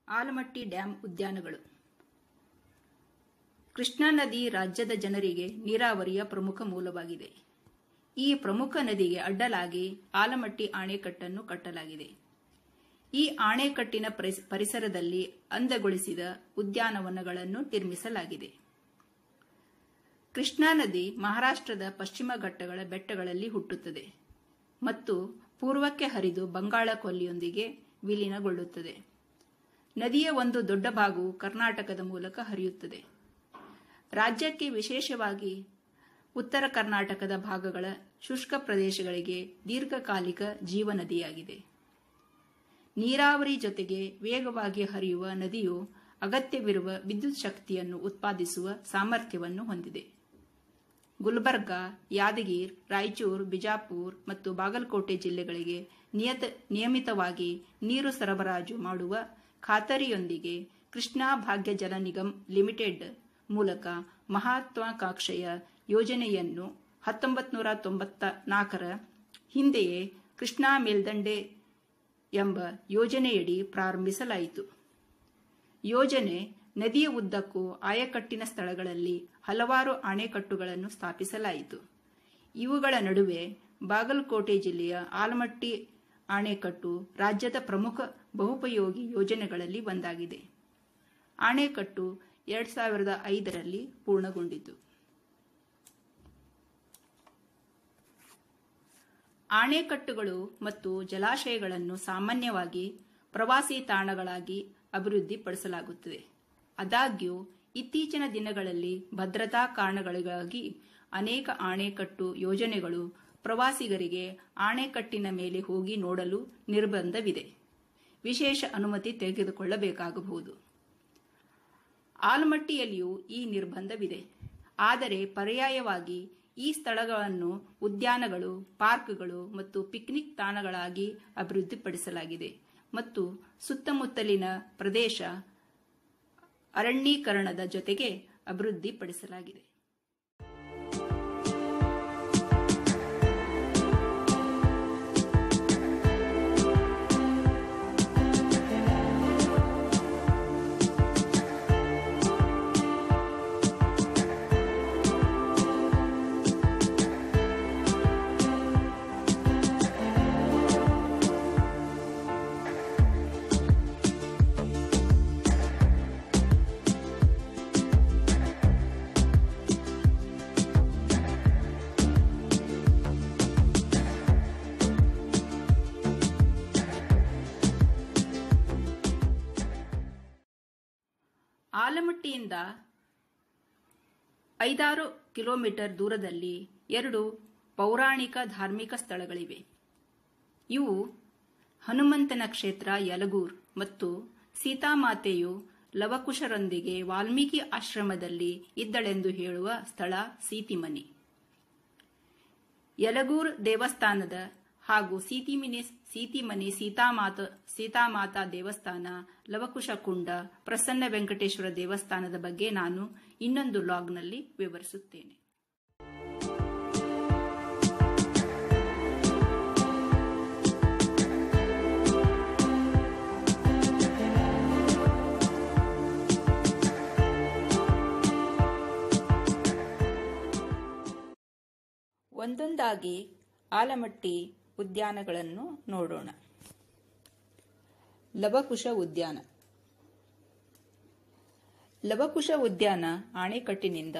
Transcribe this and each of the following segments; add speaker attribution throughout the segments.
Speaker 1: Almatti dam ಉದ್ಯಾನಗಳು ಕೃಷ್ಣಾ ನದಿ ರಾಜ್ಯದ ಜನರಿಗೆ ನೀರಾವರಿಯ ಪ್ರಮುಖ ಮೂಲವಾಗಿದೆ ಈ ಪ್ರಮುಖ ನದಿಗೆ ಅಡ್ಡಲಾಗಿ ಆಲಮಟ್ಟಿ ಅಣೆಕಟ್ಟನ್ನು ಕಟ್ಟಲಾಗಿದೆ ಈ ಅಣೆಕಟ್ಟಿನ ಪರಿಸ್- ಪರಿಸರದಲ್ಲಿ ಅಂದಗೊಳಿಸಿದ ಉದ್ಯಾನವನಗಳನ್ನು ನಿರ್ಮಿಸಲಾಗಿದೆ ಕೃಷ್ಣಾ ನದಿ ಮಹಾರಾಷ್ಟ್ರದ ಪಶ್ಚಿಮ ಘಟ್ಟಗಳ ಬೆಟ್ಟಗಳಲ್ಲಿ ಹುಟ್ಟುತ್ತದೆ ಮತ್ತು ಪೂರ್ವಕ್ಕೆ ಹರಿದು ಬಂಗಾಳ ಕೊಲ್ಲಿಯೊಂದಿಗೆ ವಿಲೀನಗೊಳ್ಳುತ್ತದೆ ನದಿಯ ಒಂದು ದೊಡ್ಡ ಭಾಗವು ಕರ್ನಾಟಕದ ಮೂಲಕ ಹರಿಯುತ್ತದೆ ರಾಜ್ಯಕ್ಕೆ ವಿಶೇಷವಾಗಿ ಉತ್ತರ ಕರ್ನಾಟಕದ ಭಾಗಗಳ ಶುಷ್ಕ ಪ್ರದೇಶಗಳಿಗೆ ದೀರ್ಘಕಾಲಿಕ ಜೀವನದಿಯಾಗಿದೆ ನೀರಾವರಿ ಜೊತೆಗೆ ವೇಗವಾಗಿ ಹರಿಯುವ ನದಿಯು ಅಗತ್ಯವಿರುವ ವಿದ್ಯುತ್ ಶಕ್ತಿಯನ್ನು ಉತ್ಪಾದಿಸುವ ಸಾಮರ್ಥ್ಯವನ್ನು ಹೊಂದಿದೆ ಗುಲ್ಬರ್ಗ ಯಾದಗಿರ್ ರಾಯಚೂರು ಬಿಜಾಪುರ್ ಮತ್ತು ಬಾಗಲಕೋಟೆ ಜಿಲ್ಲೆಗಳಿಗೆ ನಿಯತ ನಿಯಮಿತವಾಗಿ ನೀರು ಸರಬರಾಜು ಮಾಡುವ ಖಾತರಿಯೊಂದಿಗೆ ಕೃಷ್ಣಾ ಭಾಗ್ಯ ಜಲ ನಿಗಮ್ ಲಿಮಿಟೆಡ್ ಮೂಲಕ ಮಹತ್ವಾಕಾಂಕ್ಷೆಯ ಯೋಜನೆಯನ್ನು ಹತ್ತೊಂಬತ್ತು ನೂರ ತೊಂಬತ್ತ ನಾಲ್ಕರ ಹಿಂದೆಯೇ ಕೃಷ್ಣಾ ಮೇಲ್ದಂಡೆ ಎಂಬ ಯೋಜನೆಯಡಿ ಪ್ರಾರಂಭಿಸಲಾಯಿತು ಯೋಜನೆ ನದಿಯ ಉದ್ದಕ್ಕೂ ಆಯಕಟ್ಟಿನ ಸ್ಥಳಗಳಲ್ಲಿ ಹಲವಾರು ಅಣೆಕಟ್ಟುಗಳನ್ನು ಸ್ಥಾಪಿಸಲಾಯಿತು ಇವುಗಳ ನಡುವೆ ಬಾಗಲಕೋಟೆ ಜಿಲ್ಲೆಯ ಆಲಮಟ್ಟಿ ಅಣೆಕಟ್ಟು ರಾಜ್ಯದ ಪ್ರಮುಖ ಬಹುಪಯೋಗಿ ಯೋಜನೆಗಳಲ್ಲಿ ಒಂದಾಗಿದೆ ಅಣೆಕಟ್ಟು ಎರಡ್ ಸಾವಿರದ ಐದರಲ್ಲಿ ಪೂರ್ಣಗೊಂಡಿತು ಅಣೆಕಟ್ಟುಗಳು ಮತ್ತು ಜಲಾಶಯಗಳನ್ನು ಸಾಮಾನ್ಯವಾಗಿ ಪ್ರವಾಸಿ ತಾಣಗಳಾಗಿ ಅಭಿವೃದ್ಧಿಪಡಿಸಲಾಗುತ್ತದೆ ಆದಾಗ್ಯೂ ಇತ್ತೀಚಿನ ದಿನಗಳಲ್ಲಿ ಭದ್ರತಾ ಕಾರಣಗಳಿಗಾಗಿ ಅನೇಕ ಅಣೆಕಟ್ಟು ಯೋಜನೆಗಳು ಪ್ರವಾಸಿಗರಿಗೆ ಅಣೆಕಟ್ಟಿನ ಮೇಲೆ ಹೋಗಿ ನೋಡಲು ನಿರ್ಬಂಧವಿದೆ ವಿಶೇಷ ಅನುಮತಿ ತೆಗೆದುಕೊಳ್ಳಬೇಕಾಗಬಹುದು ಆಲ್ಮಟ್ಟಿಯಲ್ಲಿಯೂ ಈ ನಿರ್ಬಂಧವಿದೆ ಆದರೆ ಪರ್ಯಾಯವಾಗಿ ಈ ಸ್ಥಳಗಳನ್ನು ಉದ್ಯಾನಗಳು ಪಾರ್ಕ್ಗಳು ಮತ್ತು ಪಿಕ್ನಿಕ್ ತಾಣಗಳಾಗಿ ಅಭಿವೃದ್ಧಿಪಡಿಸಲಾಗಿದೆ ಮತ್ತು ಸುತ್ತಮುತ್ತಲಿನ ಪ್ರದೇಶ ಅರಣ್ಯೀಕರಣದ ಜೊತೆಗೆ ಅಭಿವೃದ್ಧಿಪಡಿಸಲಾಗಿದೆ ಆಲಮಟ್ಟಿಯಿಂದ ಐದಾರು ಕಿಲೋಮೀಟರ್ ದೂರದಲ್ಲಿ ಎರಡು ಪೌರಾಣಿಕ ಧಾರ್ಮಿಕ ಸ್ಥಳಗಳಿವೆ ಇವು ಹನುಮಂತನ ಕ್ಷೇತ್ರ ಯಲಗೂರ್ ಮತ್ತು ಸೀತಾಮಾತೆಯು ಲವಕುಶರೊಂದಿಗೆ ವಾಲ್ಮೀಕಿ ಆಶ್ರಮದಲ್ಲಿ ಇದ್ದಳೆಂದು ಹೇಳುವ ಸ್ಥಳ ಸೀತಿಮನಿ ಯಲಗೂರ್ ದೇವಸ್ಥಾನದ ಹಾಗೂ ಸೀತಿಮಿನಿ ಸೀತಿಮನಿ ಸೀತಾಮಾತ ಸೀತಾಮಾತಾ ದೇವಸ್ಥಾನ ಲವಕುಶ ಕುಂಡ ಪ್ರಸನ್ನ ವೆಂಕಟೇಶ್ವರ ದೇವಸ್ಥಾನದ ಬಗ್ಗೆ ನಾನು ಇನ್ನೊಂದು ಲಾಗ್ನಲ್ಲಿ ವಿವರಿಸುತ್ತೇನೆ ಒಂದೊಂದಾಗಿ ಆಲಮಟ್ಟಿ ಉದ್ಯಾನಗಳನ್ನು ನೋಡೋಣ ಲವಕುಶ ಉದ್ಯಾನ ಲವಕುಶ ಉದ್ಯಾನ ಆಣೆಕಟ್ಟಿನಿಂದ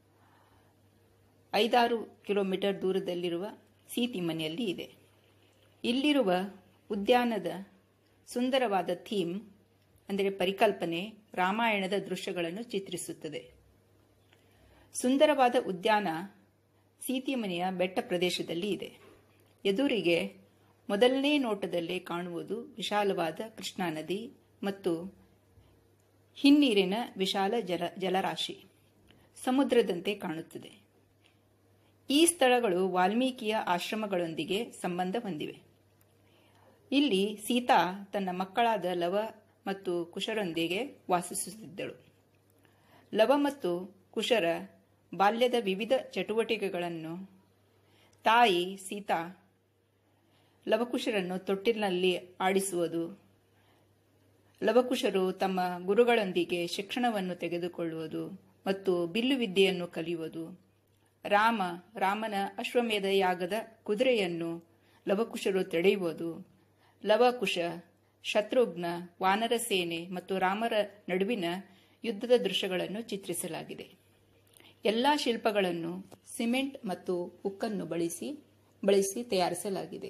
Speaker 1: ಐದಾರು ಕಿಲೋಮೀಟರ್ ದೂರದಲ್ಲಿರುವ ಸೀತಿಮನೆಯಲ್ಲಿ ಇದೆ ಇಲ್ಲಿರುವ ಉದ್ಯಾನದ ಸುಂದರವಾದ ಥೀಮ್ ಅಂದರೆ ಪರಿಕಲ್ಪನೆ ರಾಮಾಯಣದ ದೃಶ್ಯಗಳನ್ನು ಚಿತ್ರಿಸುತ್ತದೆ ಸುಂದರವಾದ ಉದ್ಯಾನ ಸೀತಿಮನೆಯ ಬೆಟ್ಟ ಪ್ರದೇಶದಲ್ಲಿ ಇದೆ ಎದುರಿಗೆ ಮೊದಲನೇ ನೋಟದಲ್ಲೇ ಕಾಣುವುದು ವಿಶಾಲವಾದ ಕೃಷ್ಣಾ ನದಿ ಮತ್ತು ಹಿನ್ನೀರಿನ ವಿಶಾಲ ಜಲ ಜಲರಾಶಿ ಸಮುದ್ರದಂತೆ ಕಾಣುತ್ತದೆ ಈ ಸ್ಥಳಗಳು ವಾಲ್ಮೀಕಿಯ ಆಶ್ರಮಗಳೊಂದಿಗೆ ಸಂಬಂಧ ಹೊಂದಿವೆ ಇಲ್ಲಿ ಸೀತಾ ತನ್ನ ಮಕ್ಕಳಾದ ಲವ ಮತ್ತು ಕುಶರೊಂದಿಗೆ ವಾಸಿಸುತ್ತಿದ್ದಳು ಲವ ಮತ್ತು ಕುಶರ ಬಾಲ್ಯದ ವಿವಿಧ ಚಟುವಟಿಕೆಗಳನ್ನು ತಾಯಿ ಸೀತಾ ಲವಕುಶರನ್ನು ತೊಟ್ಟಿಲಿನಲ್ಲಿ ಆಡಿಸುವುದು ಲವಕುಶರು ತಮ್ಮ ಗುರುಗಳೊಂದಿಗೆ ಶಿಕ್ಷಣವನ್ನು ತೆಗೆದುಕೊಳ್ಳುವುದು ಮತ್ತು ಬಿಲ್ಲು ವಿದ್ಯೆಯನ್ನು ಕಲಿಯುವುದು ರಾಮ ರಾಮನ ಅಶ್ವಮೇಧ ಯಾಗದ ಕುದುರೆಯನ್ನು ಲವಕುಶರು ತಡೆಯುವುದು ಲವಕುಶ ಶತ್ರುಘ್ನ ವಾನರ ಸೇನೆ ಮತ್ತು ರಾಮರ ನಡುವಿನ ಯುದ್ಧದ ದೃಶ್ಯಗಳನ್ನು ಚಿತ್ರಿಸಲಾಗಿದೆ ಎಲ್ಲ ಶಿಲ್ಪಗಳನ್ನು ಸಿಮೆಂಟ್ ಮತ್ತು ಉಕ್ಕನ್ನು ಬಳಸಿ ಬಳಸಿ ತಯಾರಿಸಲಾಗಿದೆ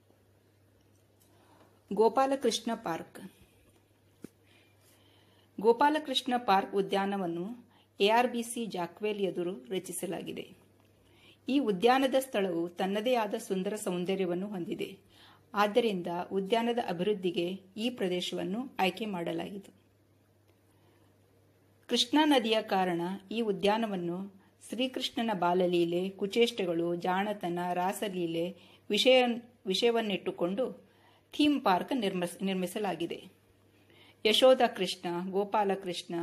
Speaker 1: ಗೋಪಾಲಕೃಷ್ಣ ಪಾರ್ಕ್ ಗೋಪಾಲಕೃಷ್ಣ ಪಾರ್ಕ್ ಉದ್ಯಾನವನ್ನು ಎಆರ್ಬಿಸಿ ಜಾಕ್ವೇಲ್ ಎದುರು ರಚಿಸಲಾಗಿದೆ ಈ ಉದ್ಯಾನದ ಸ್ಥಳವು ತನ್ನದೇ ಆದ ಸುಂದರ ಸೌಂದರ್ಯವನ್ನು ಹೊಂದಿದೆ ಆದ್ದರಿಂದ ಉದ್ಯಾನದ ಅಭಿವೃದ್ಧಿಗೆ ಈ ಪ್ರದೇಶವನ್ನು ಆಯ್ಕೆ ಮಾಡಲಾಯಿತು ಕೃಷ್ಣಾ ನದಿಯ ಕಾರಣ ಈ ಉದ್ಯಾನವನ್ನು ಶ್ರೀಕೃಷ್ಣನ ಬಾಲಲೀಲೆ ಕುಚೇಷ್ಟಗಳು ಜಾಣತನ ರಾಸಲೀಲೆ ವಿಷಯ ವಿಷಯವನ್ನಿಟ್ಟುಕೊಂಡು ಥೀಮ್ ಪಾರ್ಕ್ ನಿರ್ಮಿಸಲಾಗಿದೆ ಯಶೋಧ ಕೃಷ್ಣ ಗೋಪಾಲಕೃಷ್ಣ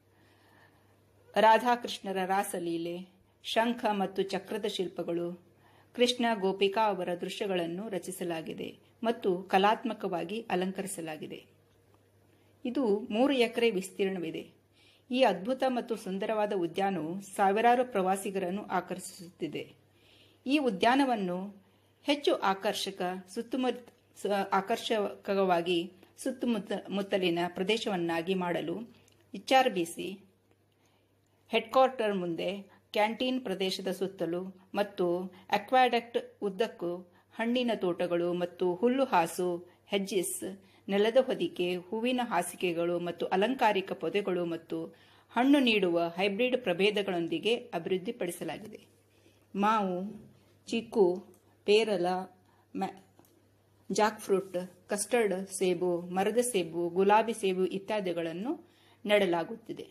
Speaker 1: ರಾಧಾಕೃಷ್ಣರ ರಾಸಲೀಲೆ ಶಂಖ ಮತ್ತು ಚಕ್ರದ ಶಿಲ್ಪಗಳು ಕೃಷ್ಣ ಗೋಪಿಕಾ ಅವರ ದೃಶ್ಯಗಳನ್ನು ರಚಿಸಲಾಗಿದೆ ಮತ್ತು ಕಲಾತ್ಮಕವಾಗಿ ಅಲಂಕರಿಸಲಾಗಿದೆ ಇದು ಮೂರು ಎಕರೆ ವಿಸ್ತೀರ್ಣವಿದೆ ಈ ಅದ್ಭುತ ಮತ್ತು ಸುಂದರವಾದ ಉದ್ಯಾನವು ಸಾವಿರಾರು ಪ್ರವಾಸಿಗರನ್ನು ಆಕರ್ಷಿಸುತ್ತಿದೆ ಈ ಉದ್ಯಾನವನ್ನು ಹೆಚ್ಚು ಆಕರ್ಷಕ ಸುತ್ತಮುತ್ತ ಆಕರ್ಷಕವಾಗಿ ಸುತ್ತಮುತ್ತ ಮುತ್ತಲಿನ ಪ್ರದೇಶವನ್ನಾಗಿ ಮಾಡಲು ಎಚ್ಆರ್ಬಿಸಿ ಹೆಡ್ಕ್ವಾರ್ಟರ್ ಮುಂದೆ ಕ್ಯಾಂಟೀನ್ ಪ್ರದೇಶದ ಸುತ್ತಲೂ ಮತ್ತು ಅಕ್ವಾಡಕ್ಟ್ ಉದ್ದಕ್ಕೂ ಹಣ್ಣಿನ ತೋಟಗಳು ಮತ್ತು ಹುಲ್ಲು ಹಾಸು ಹೆಜ್ಜಿಸ್ ನೆಲದ ಹೊದಿಕೆ ಹೂವಿನ ಹಾಸಿಗೆಗಳು ಮತ್ತು ಅಲಂಕಾರಿಕ ಪೊದೆಗಳು ಮತ್ತು ಹಣ್ಣು ನೀಡುವ ಹೈಬ್ರಿಡ್ ಪ್ರಭೇದಗಳೊಂದಿಗೆ ಅಭಿವೃದ್ಧಿಪಡಿಸಲಾಗಿದೆ ಮಾವು ಚಿಕ್ಕು ಪೇರಲ ಜಾಕ್ ಫ್ರೂಟ್ ಕಸ್ಟರ್ಡ್ ಸೇಬು ಮರದ ಸೇಬು ಗುಲಾಬಿ ಸೇಬು ಇತ್ಯಾದಿಗಳನ್ನು ನೆಡಲಾಗುತ್ತಿದೆ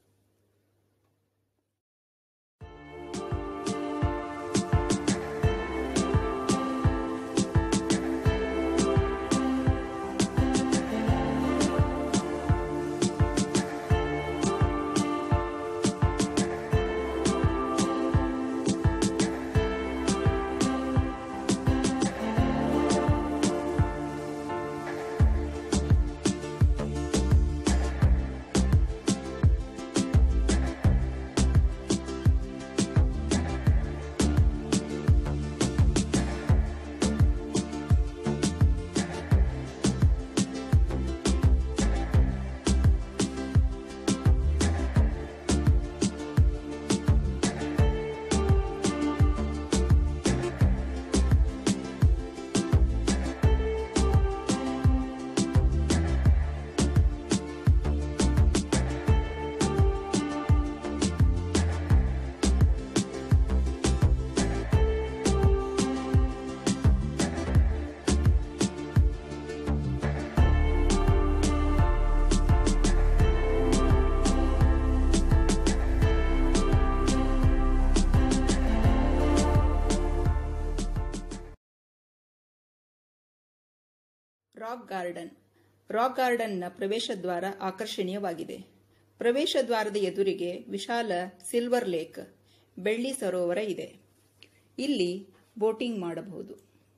Speaker 1: ರಾಕ್ ಗಾರ್ಡನ್ ರಾಕ್ ಗಾರ್ಡನ್ನ ಪ್ರವೇಶ ದ್ವಾರ ಆಕರ್ಷಣೀಯವಾಗಿದೆ ಪ್ರವೇಶ ದ್ವಾರದ ಎದುರಿಗೆ ವಿಶಾಲ ಸಿಲ್ವರ್ ಲೇಕ್ ಬೆಳ್ಳಿ ಸರೋವರ ಇದೆ ಇಲ್ಲಿ ಬೋಟಿಂಗ್ ಮಾಡಬಹುದು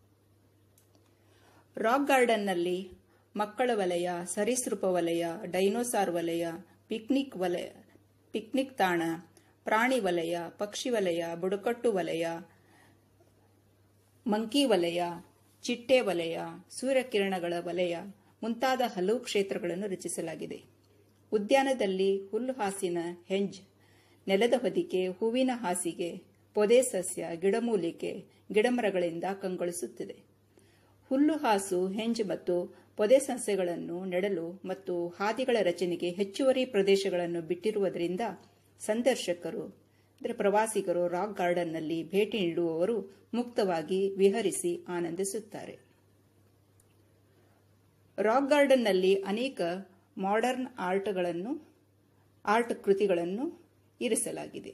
Speaker 1: ರಾಕ್ ಗಾರ್ಡನ್ನಲ್ಲಿ ಮಕ್ಕಳ ವಲಯ ಸರೀಸೃಪ ವಲಯ ಡೈನೋಸಾರ್ ವಲಯ ಪಿಕ್ನಿಕ್ ವಲಯ ಪಿಕ್ನಿಕ್ ತಾಣ ಪ್ರಾಣಿ ವಲಯ ಪಕ್ಷಿ ವಲಯ ಬುಡಕಟ್ಟು ವಲಯ ಮಂಕಿ ವಲಯ ಚಿಟ್ಟೆ ವಲಯ ಸೂರ್ಯಕಿರಣಗಳ ವಲಯ ಮುಂತಾದ ಹಲವು ಕ್ಷೇತ್ರಗಳನ್ನು ರಚಿಸಲಾಗಿದೆ ಉದ್ಯಾನದಲ್ಲಿ ಹುಲ್ಲುಹಾಸಿನ ಹೆಂಜ್ ನೆಲದ ಹೊದಿಕೆ ಹೂವಿನ ಹಾಸಿಗೆ ಪೊದೆ ಸಸ್ಯ ಗಿಡಮೂಲಿಕೆ ಗಿಡಮರಗಳಿಂದ ಕಂಗೊಳಿಸುತ್ತಿದೆ ಹುಲ್ಲುಹಾಸು ಹೆಂಜ್ ಮತ್ತು ಪೊದೆ ಸಸ್ಯಗಳನ್ನು ನೆಡಲು ಮತ್ತು ಹಾದಿಗಳ ರಚನೆಗೆ ಹೆಚ್ಚುವರಿ ಪ್ರದೇಶಗಳನ್ನು ಬಿಟ್ಟಿರುವುದರಿಂದ ಸಂದರ್ಶಕರು ಅಂದರೆ ಪ್ರವಾಸಿಗರು ರಾಕ್ ಗಾರ್ಡನ್ನಲ್ಲಿ ಭೇಟಿ ನೀಡುವವರು ಮುಕ್ತವಾಗಿ ವಿಹರಿಸಿ ಆನಂದಿಸುತ್ತಾರೆ ರಾಕ್ ಗಾರ್ಡನ್ನಲ್ಲಿ ಅನೇಕ ಮಾಡರ್ನ್ ಆರ್ಟ್ಗಳನ್ನು ಆರ್ಟ್ ಕೃತಿಗಳನ್ನು ಇರಿಸಲಾಗಿದೆ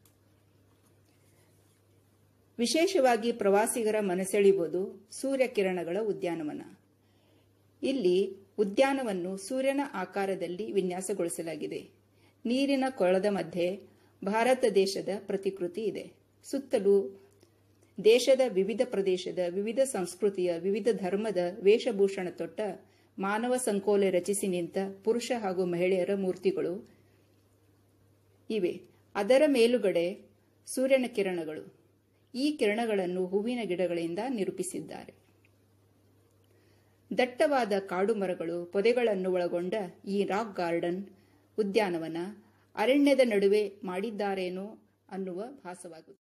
Speaker 1: ವಿಶೇಷವಾಗಿ ಪ್ರವಾಸಿಗರ ಮನಸೆಳೆಯುವುದು ಸೂರ್ಯಕಿರಣಗಳ ಉದ್ಯಾನವನ ಇಲ್ಲಿ ಉದ್ಯಾನವನ್ನು ಸೂರ್ಯನ ಆಕಾರದಲ್ಲಿ ವಿನ್ಯಾಸಗೊಳಿಸಲಾಗಿದೆ ನೀರಿನ ಕೊಳದ ಮಧ್ಯೆ ಭಾರತ ದೇಶದ ಪ್ರತಿಕೃತಿ ಇದೆ ಸುತ್ತಲೂ ದೇಶದ ವಿವಿಧ ಪ್ರದೇಶದ ವಿವಿಧ ಸಂಸ್ಕೃತಿಯ ವಿವಿಧ ಧರ್ಮದ ವೇಷಭೂಷಣ ತೊಟ್ಟ ಮಾನವ ಸಂಕೋಲೆ ರಚಿಸಿ ನಿಂತ ಪುರುಷ ಹಾಗೂ ಮಹಿಳೆಯರ ಮೂರ್ತಿಗಳು ಇವೆ ಅದರ ಮೇಲುಗಡೆ ಸೂರ್ಯನ ಕಿರಣಗಳು ಈ ಕಿರಣಗಳನ್ನು ಹೂವಿನ ಗಿಡಗಳಿಂದ ನಿರೂಪಿಸಿದ್ದಾರೆ ದಟ್ಟವಾದ ಕಾಡು ಮರಗಳು ಪೊದೆಗಳನ್ನು ಒಳಗೊಂಡ ಈ ರಾಕ್ ಗಾರ್ಡನ್ ಉದ್ಯಾನವನ ಅರಣ್ಯದ ನಡುವೆ ಮಾಡಿದ್ದಾರೇನೋ ಅನ್ನುವ ಭಾಸವಾಗುತ್ತದೆ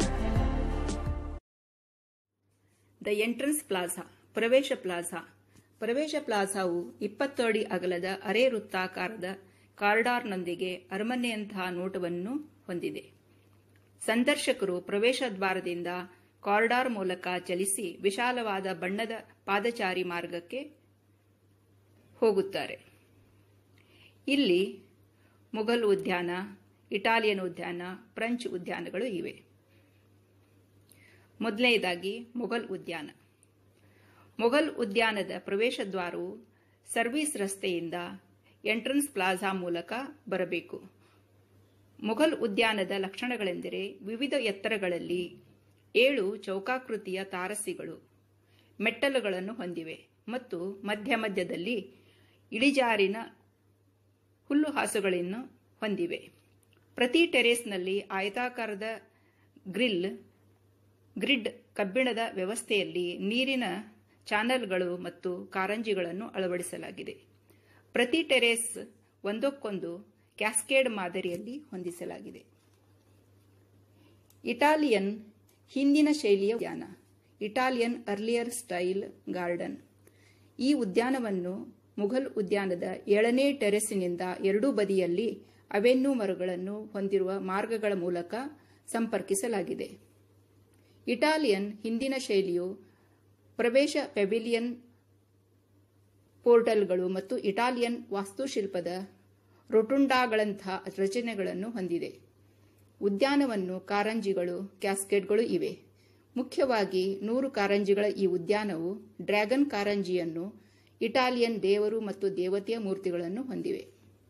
Speaker 1: ದ ಎಂಟ್ರನ್ಸ್ ಪ್ಲಾಜಾ ಪ್ರವೇಶ ಪ್ಲಾಜಾ ಪ್ರವೇಶ ಪ್ಲಾಜಾವು ಇಪ್ಪತ್ತು ಅಡಿ ಅಗಲದ ಅರೆ ವೃತ್ತಾಕಾರದ ಕಾರಿಡಾರ್ನೊಂದಿಗೆ ಅರಮನೆಯಂತಹ ನೋಟವನ್ನು ಹೊಂದಿದೆ ಸಂದರ್ಶಕರು ಪ್ರವೇಶ ದ್ವಾರದಿಂದ ಕಾರಿಡಾರ್ ಮೂಲಕ ಚಲಿಸಿ ವಿಶಾಲವಾದ ಬಣ್ಣದ ಪಾದಚಾರಿ ಮಾರ್ಗಕ್ಕೆ ಹೋಗುತ್ತಾರೆ ಇಲ್ಲಿ ಮುಘಲ್ ಉದ್ಯಾನ ಇಟಾಲಿಯನ್ ಉದ್ಯಾನ ಫ್ರೆಂಚ್ ಉದ್ಯಾನಗಳು ಇವೆ ಮೊದಲನೇದಾಗಿ ಮೊಘಲ್ ಉದ್ಯಾನ ಮೊಘಲ್ ಉದ್ಯಾನದ ಪ್ರವೇಶ ದ್ವಾರವು ಸರ್ವಿಸ್ ರಸ್ತೆಯಿಂದ ಎಂಟ್ರನ್ಸ್ ಪ್ಲಾಜಾ ಮೂಲಕ ಬರಬೇಕು ಮೊಘಲ್ ಉದ್ಯಾನದ ಲಕ್ಷಣಗಳೆಂದರೆ ವಿವಿಧ ಎತ್ತರಗಳಲ್ಲಿ ಏಳು ಚೌಕಾಕೃತಿಯ ತಾರಸಿಗಳು ಮೆಟ್ಟಲುಗಳನ್ನು ಹೊಂದಿವೆ ಮತ್ತು ಮಧ್ಯ ಮಧ್ಯದಲ್ಲಿ ಇಳಿಜಾರಿನ ಹುಲ್ಲುಹಾಸುಗಳನ್ನು ಹೊಂದಿವೆ ಪ್ರತಿ ಟೆರೇಸ್ನಲ್ಲಿ ಆಯತಾಕಾರದ ಗ್ರಿಲ್ ಗ್ರಿಡ್ ಕಬ್ಬಿಣದ ವ್ಯವಸ್ಥೆಯಲ್ಲಿ ನೀರಿನ ಚಾನಲ್ಗಳು ಮತ್ತು ಕಾರಂಜಿಗಳನ್ನು ಅಳವಡಿಸಲಾಗಿದೆ ಪ್ರತಿ ಟೆರೇಸ್ ಒಂದಕ್ಕೊಂದು ಕ್ಯಾಸ್ಕೇಡ್ ಮಾದರಿಯಲ್ಲಿ ಹೊಂದಿಸಲಾಗಿದೆ ಇಟಾಲಿಯನ್ ಹಿಂದಿನ ಶೈಲಿಯ ಉದ್ಯಾನ ಇಟಾಲಿಯನ್ ಅರ್ಲಿಯರ್ ಸ್ಟೈಲ್ ಗಾರ್ಡನ್ ಈ ಉದ್ಯಾನವನ್ನು ಮುಘಲ್ ಉದ್ಯಾನದ ಏಳನೇ ಟೆರೆಸ್ನಿಂದ ಎರಡೂ ಬದಿಯಲ್ಲಿ ಅವೆನ್ಯೂ ಮರಗಳನ್ನು ಹೊಂದಿರುವ ಮಾರ್ಗಗಳ ಮೂಲಕ ಸಂಪರ್ಕಿಸಲಾಗಿದೆ ಇಟಾಲಿಯನ್ ಹಿಂದಿನ ಶೈಲಿಯು ಪ್ರವೇಶ ಪೆವಿಲಿಯನ್ ಪೋರ್ಟಲ್ಗಳು ಮತ್ತು ಇಟಾಲಿಯನ್ ವಾಸ್ತುಶಿಲ್ಪದ ರೊಟುಂಡಾಗಳಂತಹ ರಚನೆಗಳನ್ನು ಹೊಂದಿದೆ ಉದ್ಯಾನವನ್ನು ಕಾರಂಜಿಗಳು ಕ್ಯಾಸ್ಕೆಟ್ಗಳು ಇವೆ ಮುಖ್ಯವಾಗಿ ನೂರು ಕಾರಂಜಿಗಳ ಈ ಉದ್ಯಾನವು ಡ್ರ್ಯಾಗನ್ ಕಾರಂಜಿಯನ್ನು ಇಟಾಲಿಯನ್ ದೇವರು ಮತ್ತು ದೇವತೆಯ ಮೂರ್ತಿಗಳನ್ನು ಹೊಂದಿವೆ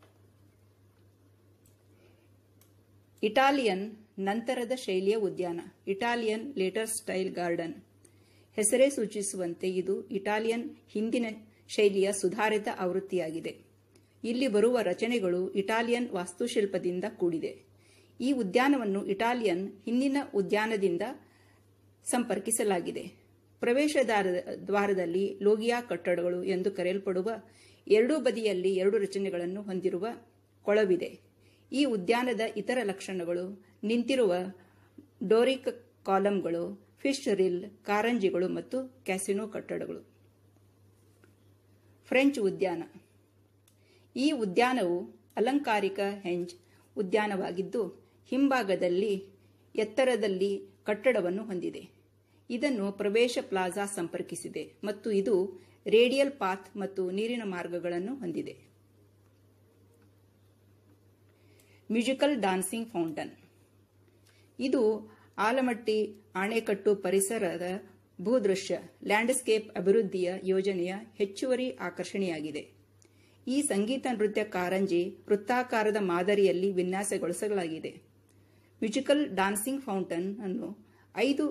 Speaker 1: ಇಟಾಲಿಯನ್ ನಂತರದ ಶೈಲಿಯ ಉದ್ಯಾನ ಇಟಾಲಿಯನ್ ಲೇಟರ್ ಸ್ಟೈಲ್ ಗಾರ್ಡನ್ ಹೆಸರೇ ಸೂಚಿಸುವಂತೆ ಇದು ಇಟಾಲಿಯನ್ ಹಿಂದಿನ ಶೈಲಿಯ ಸುಧಾರಿತ ಆವೃತ್ತಿಯಾಗಿದೆ ಇಲ್ಲಿ ಬರುವ ರಚನೆಗಳು ಇಟಾಲಿಯನ್ ವಾಸ್ತುಶಿಲ್ಪದಿಂದ ಕೂಡಿದೆ ಈ ಉದ್ಯಾನವನ್ನು ಇಟಾಲಿಯನ್ ಹಿಂದಿನ ಉದ್ಯಾನದಿಂದ ಸಂಪರ್ಕಿಸಲಾಗಿದೆ ಪ್ರವೇಶ ದ್ವಾರದಲ್ಲಿ ಲೋಗಿಯಾ ಕಟ್ಟಡಗಳು ಎಂದು ಕರೆಯಲ್ಪಡುವ ಎರಡೂ ಬದಿಯಲ್ಲಿ ಎರಡು ರಚನೆಗಳನ್ನು ಹೊಂದಿರುವ ಕೊಳವಿದೆ ಈ ಉದ್ಯಾನದ ಇತರ ಲಕ್ಷಣಗಳು ನಿಂತಿರುವ ಡೋರಿಕ್ ಕಾಲಂಗಳು ಫಿಶ್ ರಿಲ್ ಕಾರಂಜಿಗಳು ಮತ್ತು ಕ್ಯಾಸಿನೋ ಕಟ್ಟಡಗಳು ಫ್ರೆಂಚ್ ಉದ್ಯಾನ ಈ ಉದ್ಯಾನವು ಅಲಂಕಾರಿಕ ಹೆಂಜ್ ಉದ್ಯಾನವಾಗಿದ್ದು ಹಿಂಭಾಗದಲ್ಲಿ ಎತ್ತರದಲ್ಲಿ ಕಟ್ಟಡವನ್ನು ಹೊಂದಿದೆ ಇದನ್ನು ಪ್ರವೇಶ ಪ್ಲಾಜಾ ಸಂಪರ್ಕಿಸಿದೆ ಮತ್ತು ಇದು ರೇಡಿಯಲ್ ಪಾತ್ ಮತ್ತು ನೀರಿನ ಮಾರ್ಗಗಳನ್ನು ಹೊಂದಿದೆ ಮ್ಯೂಸಿಕಲ್ ಡಾನ್ಸಿಂಗ್ ಫೌಂಟನ್ ಇದು ಆಲಮಟ್ಟಿ ಆಣೆಕಟ್ಟು ಪರಿಸರದ ಭೂದೃಶ್ಯ ಲ್ಯಾಂಡ್ಸ್ಕೇಪ್ ಅಭಿವೃದ್ಧಿಯ ಯೋಜನೆಯ ಹೆಚ್ಚುವರಿ ಆಕರ್ಷಣೆಯಾಗಿದೆ ಈ ಸಂಗೀತ ನೃತ್ಯ ಕಾರಂಜಿ ವೃತ್ತಾಕಾರದ ಮಾದರಿಯಲ್ಲಿ ವಿನ್ಯಾಸಗೊಳಿಸಲಾಗಿದೆ ಮ್ಯೂಸಿಕಲ್ ಡಾನ್ಸಿಂಗ್ ಫೌಂಟನ್ ಅನ್ನು ಐದು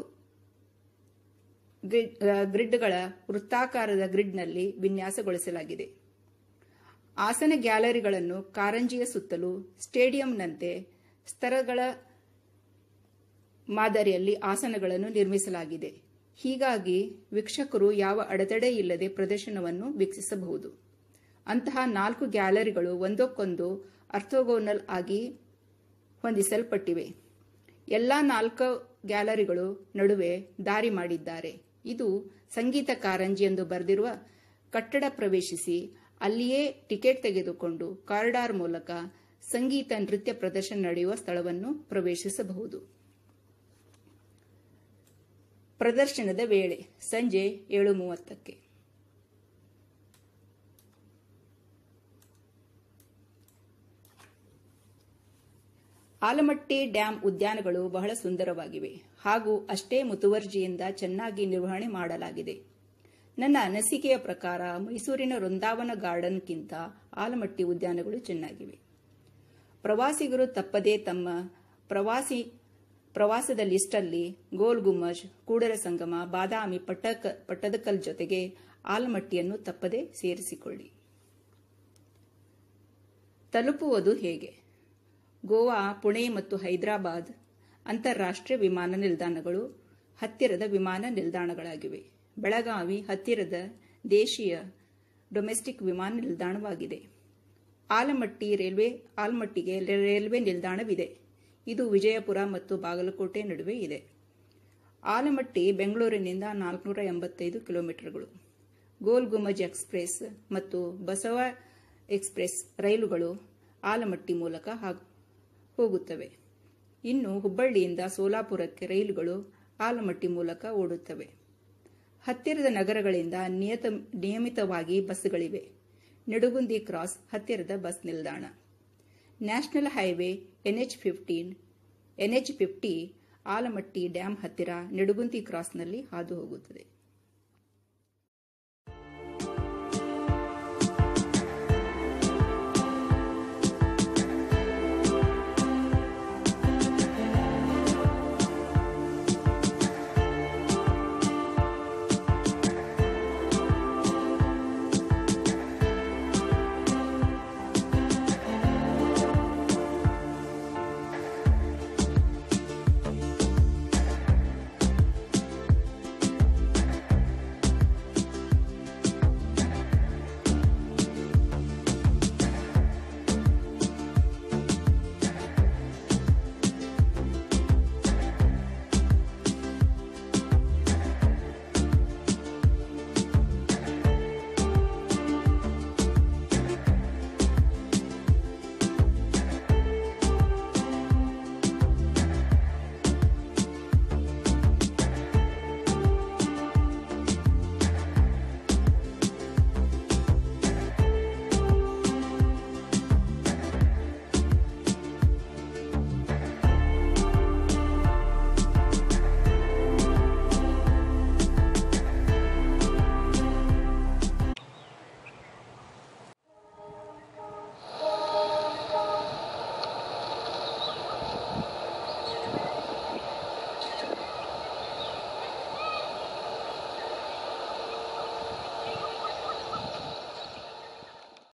Speaker 1: ಗ್ರಿಡ್ಗಳ ವೃತ್ತಾಕಾರದ ಗ್ರಿಡ್ನಲ್ಲಿ ವಿನ್ಯಾಸಗೊಳಿಸಲಾಗಿದೆ ಆಸನ ಗ್ಯಾಲರಿಗಳನ್ನು ಕಾರಂಜಿಯ ಸುತ್ತಲೂ ಸ್ಟೇಡಿಯಂನಂತೆ ಸ್ತರಗಳ ಮಾದರಿಯಲ್ಲಿ ಆಸನಗಳನ್ನು ನಿರ್ಮಿಸಲಾಗಿದೆ ಹೀಗಾಗಿ ವೀಕ್ಷಕರು ಯಾವ ಅಡೆತಡೆ ಇಲ್ಲದೆ ಪ್ರದರ್ಶನವನ್ನು ವೀಕ್ಷಿಸಬಹುದು ಅಂತಹ ನಾಲ್ಕು ಗ್ಯಾಲರಿಗಳು ಒಂದಕ್ಕೊಂದು ಅರ್ಥೋಗೋನಲ್ ಆಗಿ ಹೊಂದಿಸಲ್ಪಟ್ಟಿವೆ ಎಲ್ಲ ನಾಲ್ಕು ಗ್ಯಾಲರಿಗಳು ನಡುವೆ ದಾರಿ ಮಾಡಿದ್ದಾರೆ ಇದು ಸಂಗೀತ ಕಾರಂಜಿ ಎಂದು ಬರೆದಿರುವ ಕಟ್ಟಡ ಪ್ರವೇಶಿಸಿ ಅಲ್ಲಿಯೇ ಟಿಕೆಟ್ ತೆಗೆದುಕೊಂಡು ಕಾರಿಡಾರ್ ಮೂಲಕ ಸಂಗೀತ ನೃತ್ಯ ಪ್ರದರ್ಶನ ನಡೆಯುವ ಸ್ಥಳವನ್ನು ಪ್ರವೇಶಿಸಬಹುದು ಪ್ರದರ್ಶನದ ವೇಳೆ ಸಂಜೆ ಏಳು ಮೂವತ್ತಕ್ಕೆ ಆಲಮಟ್ಟಿ ಡ್ಯಾಂ ಉದ್ಯಾನಗಳು ಬಹಳ ಸುಂದರವಾಗಿವೆ ಹಾಗೂ ಅಷ್ಟೇ ಮುತುವರ್ಜಿಯಿಂದ ಚೆನ್ನಾಗಿ ನಿರ್ವಹಣೆ ಮಾಡಲಾಗಿದೆ ನನ್ನ ಅನಿಸಿಕೆಯ ಪ್ರಕಾರ ಮೈಸೂರಿನ ವೃಂದಾವನ ಗಾರ್ಡನ್ಗಿಂತ ಆಲಮಟ್ಟಿ ಉದ್ಯಾನಗಳು ಚೆನ್ನಾಗಿವೆ ಪ್ರವಾಸಿಗರು ತಪ್ಪದೇ ತಮ್ಮ ಪ್ರವಾಸಿ ಪ್ರವಾಸದ ಲಿಸ್ಟಲ್ಲಿ ಗೋಲ್ ಗುಮ್ಮಜ್ ಕೂಡಲ ಸಂಗಮ ಬಾದಾಮಿ ಪಟ್ಟಕ ಪಟ್ಟದಕಲ್ ಜೊತೆಗೆ ಆಲಮಟ್ಟಿಯನ್ನು ತಪ್ಪದೇ ಸೇರಿಸಿಕೊಳ್ಳಿ ತಲುಪುವುದು ಹೇಗೆ ಗೋವಾ ಪುಣೆ ಮತ್ತು ಹೈದರಾಬಾದ್ ಅಂತಾರಾಷ್ಟ್ರೀಯ ವಿಮಾನ ನಿಲ್ದಾಣಗಳು ಹತ್ತಿರದ ವಿಮಾನ ನಿಲ್ದಾಣಗಳಾಗಿವೆ ಬೆಳಗಾವಿ ಹತ್ತಿರದ ದೇಶೀಯ ಡೊಮೆಸ್ಟಿಕ್ ವಿಮಾನ ನಿಲ್ದಾಣವಾಗಿದೆ ಆಲಮಟ್ಟಿ ರೈಲ್ವೆ ಆಲಮಟ್ಟಿಗೆ ರೈಲ್ವೆ ನಿಲ್ದಾಣವಿದೆ ಇದು ವಿಜಯಪುರ ಮತ್ತು ಬಾಗಲಕೋಟೆ ನಡುವೆ ಇದೆ ಆಲಮಟ್ಟಿ ಬೆಂಗಳೂರಿನಿಂದ ನಾಲ್ಕುನೂರ ಎಂಬತ್ತೈದು ಕಿಲೋಮೀಟರ್ಗಳು ಗೋಲ್ ಗುಮಜ್ ಎಕ್ಸ್ಪ್ರೆಸ್ ಮತ್ತು ಬಸವ ಎಕ್ಸ್ಪ್ರೆಸ್ ರೈಲುಗಳು ಆಲಮಟ್ಟಿ ಮೂಲಕ ಹೋಗುತ್ತವೆ ಇನ್ನು ಹುಬ್ಬಳ್ಳಿಯಿಂದ ಸೋಲಾಪುರಕ್ಕೆ ರೈಲುಗಳು ಆಲಮಟ್ಟಿ ಮೂಲಕ ಓಡುತ್ತವೆ ಹತ್ತಿರದ ನಗರಗಳಿಂದ ನಿಯತ ನಿಯಮಿತವಾಗಿ ಬಸ್ಗಳಿವೆ ನಿಡುಗುಂದಿ ಕ್ರಾಸ್ ಹತ್ತಿರದ ಬಸ್ ನಿಲ್ದಾಣ national highway NH fifteen NH fifty Almatti dam ಹತ್ತಿರ ನಿಡುಗುಂದಿ ಕ್ರಾಸ್ನಲ್ಲಿ ಹಾದು ಹೋಗುತ್ತದೆ